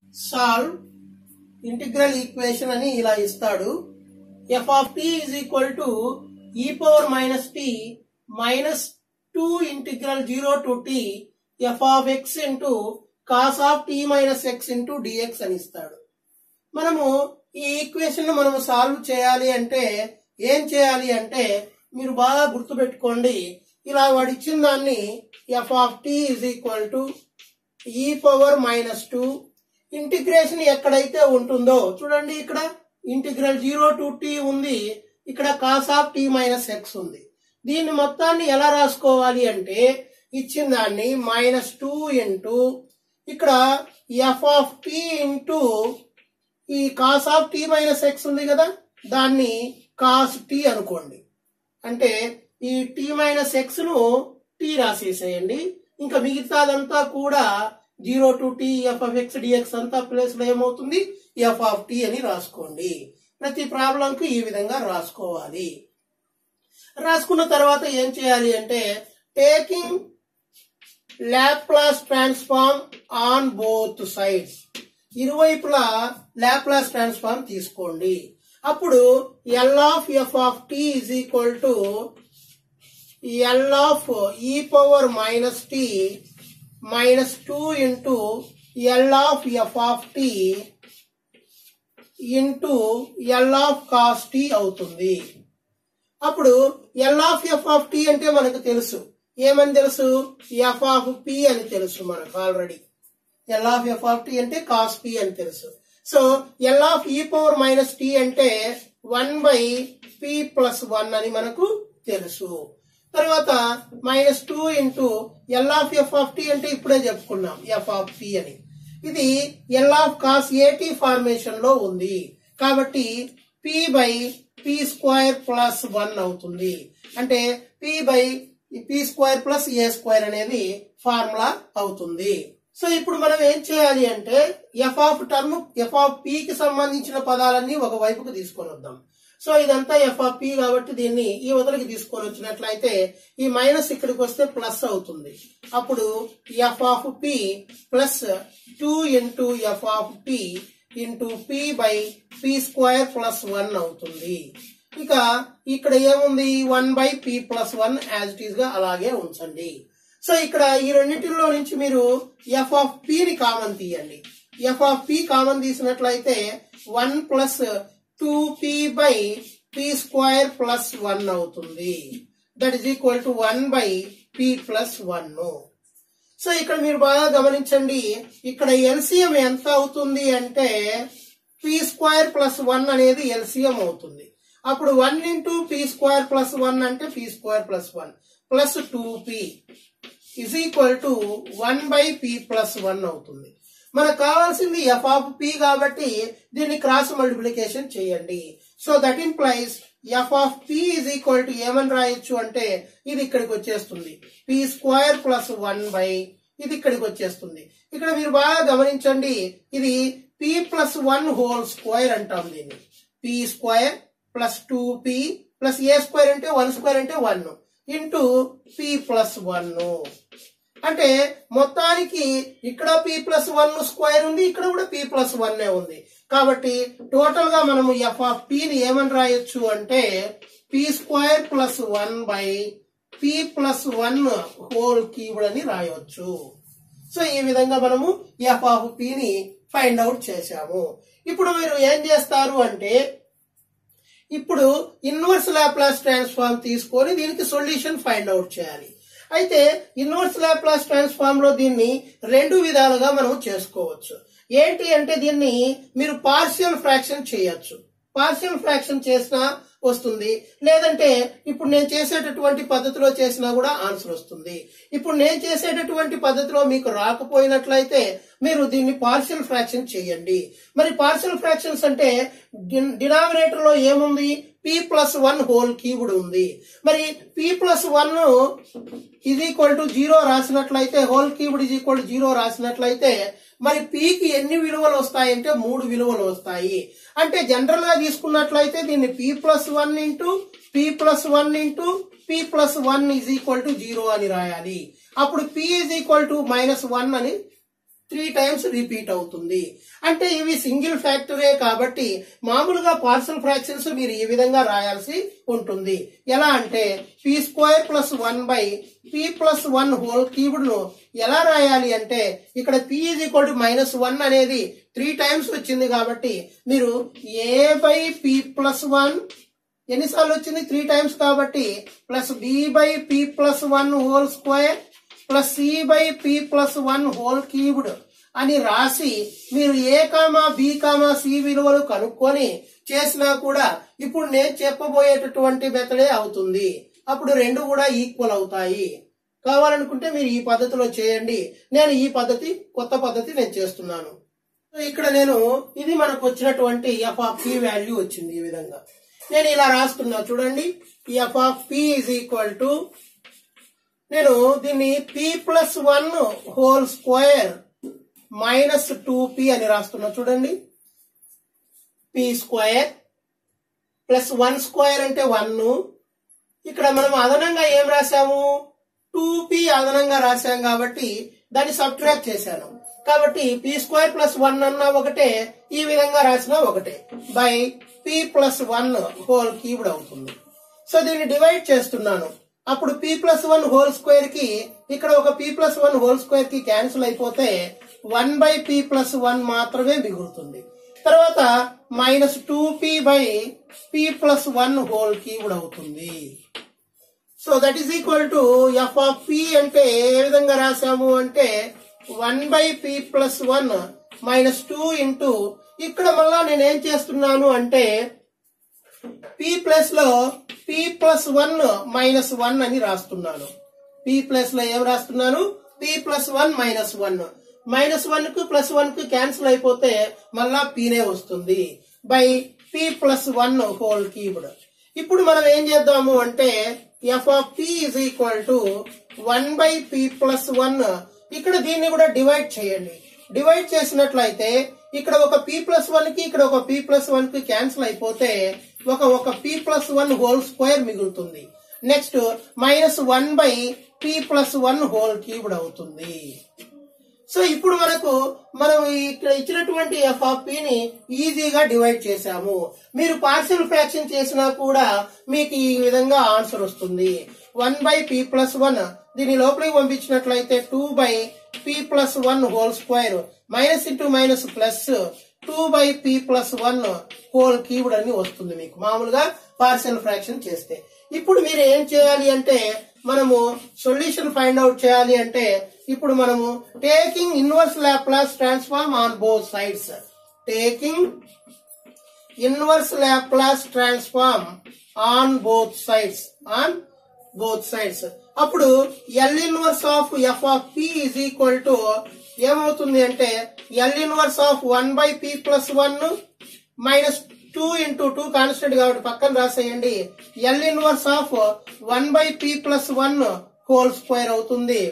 solve integral equation అని ఇలా ఇస్తాడు F of tea is equal to ఈ power minus tea minus two integral zero to T F of X into cos of tea minus X into D X అని ఇస్తాడు మనము ఈ equation ను మనము సాల్వ్ చేయాలి అంటే ఏం చేయాలి అంటే మీరు బాగా గుర్తుపెట్టుకోండి ఇలా వాడు ఇచ్చిన దాన్ని F of tea is equal to ఈ పవర్ మైనస్ టూ ఇంటిగ్రేషన్ ఎక్కడైతే ఉంటుందో చూడండి ఇక్కడ ఇంటిగ్రల్ జీరో టు టీ ఉంది ఇక్కడ cos of tea minus X ఉంది దీన్ని మొత్తాన్ని ఎలా రాసుకోవాలి అంటే ఇచ్చిన దాన్ని మైనస్ టూ ఇంటూ ఇక్కడ ఎఫ్ ఆఫ్ టీ ఇంటూ ఈ cos of tea minus X ఉంది కదా దాన్ని కాస్ టీ అనుకోండి అంటే ఈ టీ మైనస్ ఎక్స్ ను టీ రాసేసేయండి ఇంకా మిగతాదంతా కూడా zero to T F of X D X అంతా ప్లేస్ లో ఏమవుతుంది ఎఫ్ ఆఫ్ టీ అని రాసుకోండి ప్రతి ప్రాబ్లం కు ఈ విధంగా రాసుకోవాలి రాసుకున్న తర్వాత ఏం చేయాలి అంటే taking Laplace transform on both sides ఇరువైపులా లాప్లాస్ ట్రాన్స్ఫార్మ్ తీసుకోండి అప్పుడు L of F of tea is equal to L of E power minus tea minus two into L of F of tea into L of cos T అవుతుంది అప్పుడు L of F of T అంటే మనకు తెలుసు ఏమని తెలుసు F of P అని తెలుసు మనకు already L of F of T అంటే కాస్ పి అని తెలుసు so L of E power minus T అంటే one by P plus one అని మనకు తెలుసు తర్వాత minus two into L of F of T అంటే ఇప్పుడే చెప్పుకున్నాం ఎఫ్ ఆఫ్ పి అని ఇది L of cos A T formation లో ఉంది కాబట్టి P by P square plus one అవుతుంది అంటే P by P square plus A square అనేది ఫార్ములా అవుతుంది సో ఇప్పుడు మనం ఏం చేయాలి అంటే F of term F of P కి సంబంధించిన పదాలన్నీ ఒక వైపుకు తీసుకొని వద్దాం సో ఇదంతా ఎఫ్ ఆఫ్ పి కాబట్టి దీన్ని ఈ వదలకి తీసుకొని వచ్చినట్లయితే ఈ మైనస్ ఇక్కడికి వస్తే ప్లస్ అవుతుంది అప్పుడు F of P plus two into F of P into P by P square plus one అవుతుంది ఇక ఇక్కడ ఏముంది one by P plus one as it is గా అలాగే ఉంచండి సో ఇక్కడ ఈ రెండింటిలో నుంచి మీరు ఎఫ్ ఆఫ్ పి ని కామన్ తీయండి ఎఫ్ ఆఫ్ పి కామన్ తీసినట్లయితే one plus two P by P square plus one అవుతుంది that is equal to one by P plus one so ఇక్కడ మీరు బాగా గమనించండి ఇక్కడ ఎల్సిఎం ఎంత అవుతుంది అంటే పి స్క్వేర్ ప్లస్ వన్ అనేది ఎల్సిఎం అవుతుంది అప్పుడు one into P square plus one అంటే P square plus one plus two P is equal to one by P plus one అవుతుంది మనకు కావాల్సింది ఎఫ్ ఆఫ్ పి కాబట్టి దీన్ని క్రాస్ మల్టిప్లికేషన్ చేయండి so that implies F of P is equal to ఏమని రాయొచ్చు అంటే ఇది ఇక్కడికి వచ్చేస్తుంది P square plus one by ఇది ఇక్కడికి వచ్చేస్తుంది ఇక్కడ మీరు బాగా గమనించండి ఇది P plus one whole square అంటాం దీన్ని P square plus two P plus A square అంటే వన్ స్క్వేర్ అంటే one into P plus one అంటే మొత్తానికి ఇక్కడ పి ప్లస్ వన్ స్క్వేర్ ఉంది ఇక్కడ కూడా పి ప్లస్ వన్ ఉంది కాబట్టి టోటల్ గా మనము ఎఫ్ ఆఫ్ పిని ఏమని రాయొచ్చు అంటే P square plus one by P plus one whole cubed అని రాయవచ్చు సో ఈ విధంగా మనము ఎఫ్ ఆఫ్ పిని ఫైండ్ అవుట్ చేశాము ఇప్పుడు మీరు ఏం చేస్తారు అంటే ఇప్పుడు ఇన్వర్స్ లాప్లాస్ ట్రాన్స్ఫార్మ్ తీసుకొని దీనికి సొల్యూషన్ ఫైండ్ అవుట్ చేయాలి అయితే ఇన్వర్స్ లాప్లాస్ ట్రాన్స్ఫార్మ్ లో దీన్ని రెండు విధాలుగా మనం చేసుకోవచ్చు ఏంటి అంటే దీన్ని మీరు పార్షియల్ ఫ్రాక్షన్ చేయొచ్చు పార్షియల్ ఫ్రాక్షన్ చేసినా వస్తుంది లేదంటే ఇప్పుడు నేను చేసేటటువంటి పద్ధతిలో చేసినా కూడా ఆన్సర్ వస్తుంది ఇప్పుడు నేను చేసేటటువంటి పద్ధతిలో మీకు రాకపోయినట్లయితే మీరు దీన్ని పార్షియల్ ఫ్రాక్షన్ చేయండి మరి పార్షియల్ ఫ్రాక్షన్స్ అంటే డినామినేటర్ లో ఏముంది P plus one whole cubed ఉంది మరి పి ప్లస్ వన్ ఇది ఈక్వల్ టు జీరో రాసినట్లయితే హోల్ క్యూబ్డ్ ఇది ఈక్వల్ టు జీరో రాసినట్లయితే మరి పీకి ఎన్ని విలువలు వస్తాయంటే మూడు విలువలు వస్తాయి అంటే జనరల్ గా తీసుకున్నట్లయితే దీన్ని P plus one into P plus one into P plus one is equal to zero అని రాయాలి అప్పుడు P is equal to minus one అని త్రీ టైమ్స్ రిపీట్ అవుతుంది అంటే ఇవి సింగిల్ ఫ్యాక్టరే కాబట్టి మామూలుగా పార్సల్ ఫ్రాక్షన్స్ మీరు ఈ విధంగా రాయాల్సి ఉంటుంది ఎలా అంటే P square plus one by P plus one whole cubed ను ఎలా రాయాలి అంటే ఇక్కడ P is equal to minus one అనేది త్రీ టైమ్స్ వచ్చింది కాబట్టి మీరు A by P plus one ఎన్నిసార్లు వచ్చింది త్రీ టైమ్స్ కాబట్టి plus B by P plus one whole square plus C by P plus one whole cubed అని రాసి మీరు A comma B comma C విలువలు కనుక్కొని చేసినా కూడా ఇప్పుడు నేను చెప్పబోయేటటువంటి మెథడే అవుతుంది అప్పుడు రెండు కూడా ఈక్వల్ అవుతాయి కావాలనుకుంటే మీరు ఈ పద్ధతిలో చేయండి నేను ఈ పద్ధతి కొత్త పద్ధతి నేను చేస్తున్నాను సో ఇక్కడ నేను ఇది మనకు వచ్చినటువంటి ఎఫ్ ఆఫ్ పి వాల్యూ వచ్చింది ఈ విధంగా నేను ఇలా రాస్తున్నా చూడండి F of P is equal to నేను దీన్ని P plus one whole square minus two P అని రాస్తున్నా చూడండి P square plus one square అంటే వన్ ఇక్కడ మనం అదనంగా ఏం రాసాము టూ పి అదనంగా రాసాం కాబట్టి దాన్ని సబ్ట్రాక్ట్ చేశాను కాబట్టి పి స్క్వేర్ ప్లస్ వన్ అన్నా ఒకటే ఈ విధంగా రాసినా ఒకటే by P plus one whole cubed అవుతుంది సో దీన్ని డివైడ్ చేస్తున్నాను అప్పుడు P plus one whole square కి ఇక్కడ ఒక P plus one whole square కి క్యాన్సిల్ అయిపోతే one by P plus one మాత్రమే మిగులుతుంది తర్వాత minus two P by P plus one whole cubed అవుతుంది so that is equal to F of P అంటే ఏ విధంగా రాసాము అంటే one by P plus one minus two into ఇక్కడ మళ్ళా నేను ఏం చేస్తున్నాను అంటే పి ప్లస్ లో P plus one minus one అని రాస్తున్నాను పి ప్లస్ లో ఏం రాస్తున్నాను P plus one minus one minus one కు ప్లస్ వన్ కు క్యాన్సిల్ అయిపోతే మళ్ళా పీనే వస్తుంది by P plus one whole cubed ఇప్పుడు మనం ఏం చేద్దాము అంటే F of P is equal to one by P plus one ఇక్కడ దీన్ని కూడా డివైడ్ చేయండి డివైడ్ చేసినట్లయితే ఇక్కడ ఒక పి ప్లస్ వన్ కి ఇక్కడ ఒక పి ప్లస్ వన్ కి క్యాన్సిల్ అయిపోతే ఒక ఒక P plus one whole square మిగులుతుంది next minus one by P plus one whole cubed అవుతుంది సో ఇప్పుడు మనకు మనం ఇక్కడ ఇచ్చినటువంటి ఎఫ్ ఆఫ్ ని ఈజీగా డివైడ్ చేశాము మీరు పార్షియల్ ఫ్రాక్షన్ చేసినా కూడా మీకు ఈ విధంగా ఆన్సర్ వస్తుంది one by P plus one దీని లోపలికి పంపించినట్లయితే two by P plus one whole square minus into minus plus two by P plus one whole cubed అని వస్తుంది మీకు మామూలుగా పార్షియల్ ఫ్రాక్షన్ చేస్తే ఇప్పుడు మీరు ఏం చేయాలి అంటే మనము సొల్యూషన్ ఫైండ్ అవుట్ చేయాలి అంటే ఇప్పుడు మనము taking inverse Laplace transform on both sides taking inverse Laplace transform on both sides on both sides అప్పుడు L inverse of F of P is equal to ఏమవుతుంది అంటే L inverse of one by P plus one minus two into two constant కాబట్టి పక్కన రాసేయండి L inverse of one by P plus one whole square అవుతుంది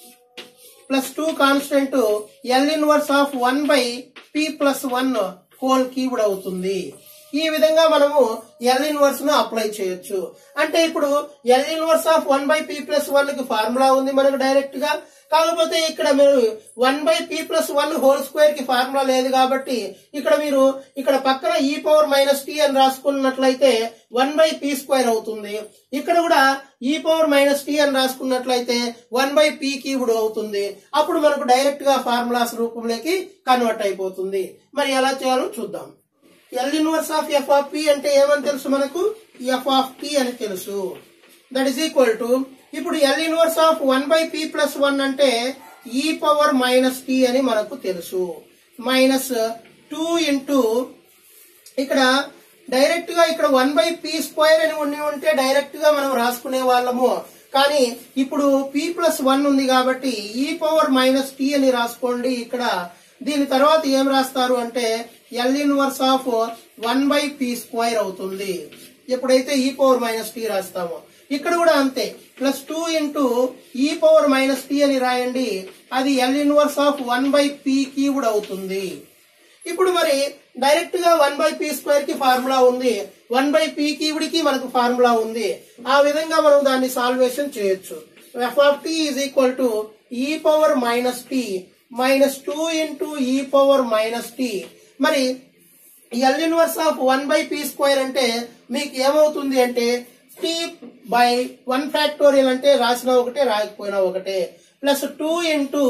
plus two constant L inverse of one by P plus one whole cubed అవుతుంది ఈ విధంగా మనము L inverse ను apply చేయొచ్చు అంటే ఇప్పుడు L inverse of one by P plus one కి ఫార్ములా ఉంది మనకు డైరెక్ట్ గా కాకపోతే ఇక్కడ మీరు one by P plus one whole square కి ఫార్ములా లేదు కాబట్టి ఇక్కడ మీరు ఇక్కడ పక్కన ఈ పవర్ మైనస్ టీ అని రాసుకున్నట్లయితే వన్ బై పి స్క్వేర్ అవుతుంది ఇక్కడ కూడా ఈ పవర్ మైనస్ టీ అని రాసుకున్నట్లయితే వన్ బై పి క్యూబ్డ్ అవుతుంది అప్పుడు మనకు డైరెక్ట్ గా ఫార్ములాస్ రూపంలోకి కన్వర్ట్ అయిపోతుంది మరి ఎలా చేయాలో చూద్దాం L inverse of F of P అంటే ఏమని తెలుసు మనకు ఎఫ్ ఆఫ్ పి అని తెలుసు దట్ ఈస్ ఈక్వల్ టు ఇప్పుడు L inverse of one by P plus one అంటే ఈ పవర్ మైనస్ టీ అని మనకు తెలుసు మైనస్ టూ ఇంటూ ఇక్కడ డైరెక్ట్ గా ఇక్కడ వన్ బై పి స్క్వేర్ అని ఉండి ఉంటే డైరెక్ట్ గా మనం రాసుకునే వాళ్ళము కానీ ఇప్పుడు పి ప్లస్ వన్ ఉంది కాబట్టి ఈ పవర్ మైనస్ టీ అని రాసుకోండి ఇక్కడ దీని తర్వాత ఏం రాస్తారు అంటే L inverse of one by P square అవుతుంది ఎప్పుడైతే ఈ పవర్ మైనస్ టీ రాస్తామో ఇక్కడ కూడా అంతే plus two into e power minus tea అని రాయండి అది L inverse of one by P cubed అవుతుంది ఇప్పుడు మరి డైరెక్ట్ గా వన్ బై పీ స్క్వేర్ కి ఫార్ములా ఉంది వన్ బై పీ క్యూబ్డ్ మనకు ఫార్ములా ఉంది ఆ విధంగా మనం దాన్ని సాల్వేషన్ చేయొచ్చు F of tea is equal to ఈ power minus tea minus two into e power minus t మరి L inverse of one by p square అంటే మీకు ఏమవుతుంది అంటే టీ బై వన్ ఫ్యాక్టోరియల్ అంటే రాసిన ఒకటే రాకపోయినా ఒకటే plus two into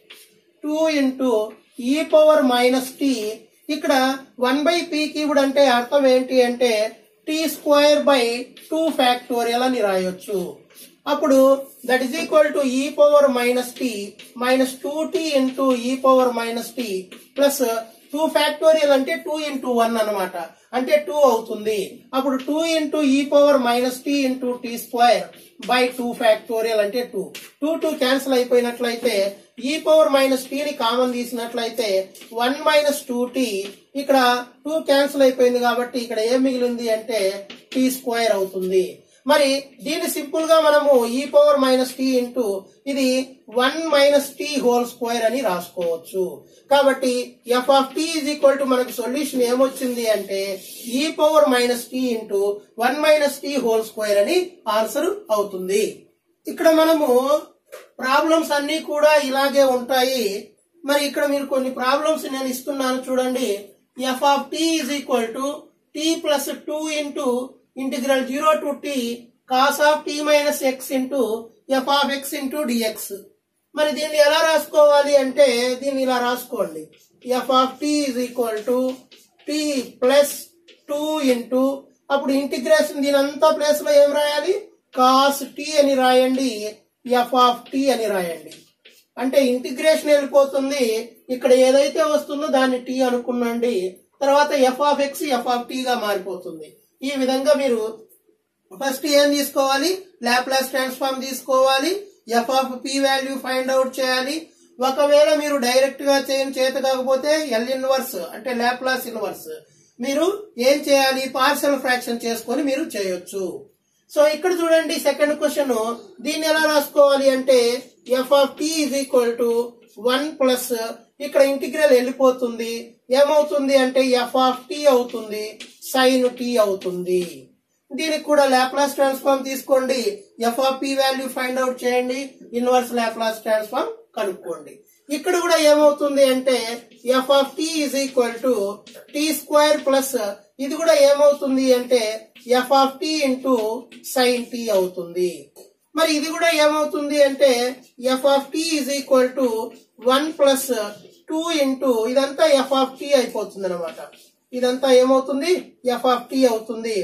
two into e power minus t ఇక్కడ వన్ బై పీ క్యూబ్డ్ అంటే అర్థం ఏంటి అంటే t square by two factorial అని రాయొచ్చు అప్పుడు దట్ ఈస్ ఈక్వల్ టు ఈ power minus tea minus two t into e power minus t plus two factorial అంటే టూ ఇంటూ వన్ అనమాట అంటే టూ అవుతుంది అప్పుడు two into e power minus t into t square by two factorial అంటే two two two cancel అయిపోయినట్లయితే e power minus ని common తీసినట్లయితే one minus two t ఇక్కడ టూ క్యాన్సిల్ అయిపోయింది కాబట్టి ఇక్కడ ఏం మిగిలింది అంటే టీ స్క్వేర్ అవుతుంది మరి దీన్ని సింపుల్ గా మనము e power minus t into ఇది one minus t whole square అని రాసుకోవచ్చు కాబట్టి F of tea is equal to మనకు సొల్యూషన్ ఏమొచ్చింది అంటే ఈ power minus t into one minus t whole square అని ఆన్సర్ అవుతుంది ఇక్కడ మనము ప్రాబ్లమ్స్ అన్ని కూడా ఇలాగే ఉంటాయి మరి ఇక్కడ మీరు కొన్ని ప్రాబ్లమ్స్ నేను ఇస్తున్నాను చూడండి F of tea is equal to t plus two into integral zero to t cos of tea minus X into F of X into dx మరి దీన్ని ఎలా రాసుకోవాలి అంటే దీన్ని ఇలా రాసుకోండి F of tea is equal to t plus two into అప్పుడు integration దీని అంతా ప్లేస్ లో ఏం రాయాలి కాస్ టీ అని రాయండి ఎఫ్ ఆఫ్ టీ అని రాయండి అంటే ఇంటిగ్రేషన్ వెళ్ళిపోతుంది ఇక్కడ ఏదైతే వస్తుందో దాన్ని టీ అనుకున్నాండి తర్వాత F of x F of గా మారిపోతుంది ఈ విధంగా మీరు ఫస్ట్ ఏం తీసుకోవాలి లాప్లాస్ ట్రాన్స్ఫార్మ్ తీసుకోవాలి F of p value find out చేయాలి ఒకవేళ మీరు డైరెక్ట్ గా చేయని చేత కాకపోతే ఎల్ ఇన్వర్స్ అంటే లాప్లాస్ ఇన్వర్స్ మీరు ఏం చేయాలి పార్షల్ ఫ్రాక్షన్ చేసుకొని మీరు చేయొచ్చు సో ఇక్కడ చూడండి సెకండ్ క్వశ్చన్ దీన్ని ఎలా రాసుకోవాలి అంటే F of tea is equal to one plus ఇక్కడ ఇంటిగ్రల్ వెళ్ళిపోతుంది ఏమవుతుంది అంటే ఎఫ్ ఆఫ్ టీ అవుతుంది సైన్ టీ అవుతుంది దీనికి కూడా లాప్లాస్ ట్రాన్స్ఫార్మ్ తీసుకోండి F of p value find out చేయండి ఇన్వర్స్ లాప్లాస్ ట్రాన్స్ఫార్మ్ కనుక్కోండి ఇక్కడ కూడా ఏమవుతుంది అంటే F of tea is equal to t square plus ఇది కూడా ఏమవుతుంది అంటే F of tea into sine t అవుతుంది మరి ఇది కూడా ఏమవుతుంది అంటే F of tea is equal to one plus two into ఇదంతా ఎఫ్ ఆఫ్ టీ అయిపోతుంది అనమాట ఇదంతా ఏమవుతుంది ఎఫ్ ఆఫ్ టీ అవుతుంది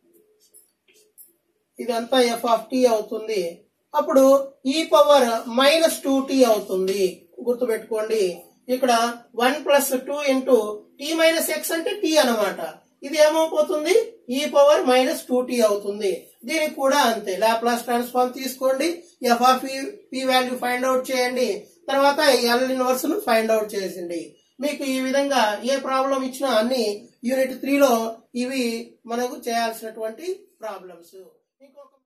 ఇదంతా ఎఫ్ ఆఫ్ టీ అవుతుంది అప్పుడు ఈ పవర్ మైనస్ టూ టీ అవుతుంది గుర్తుపెట్టుకోండి ఇక్కడ one plus two into t minus x అంటే టీ అనమాట ఇది ఏమైపోతుంది ఈ పవర్ మైనస్ టూ టీ అవుతుంది దీనికి కూడా అంతే లాప్లాస్ ట్రాన్స్ఫార్మ్ తీసుకోండి F of p value find out చేయండి తర్వాత ఎల్ ఇన్వర్స్ ను ఫైండ్ అవుట్ చేసింది మీకు ఈ విధంగా ఏ ప్రాబ్లం ఇచ్చినా అన్ని యూనిట్ త్రీలో ఇవి మనకు చేయాల్సినటువంటి ప్రాబ్లమ్స్ ఇంకొక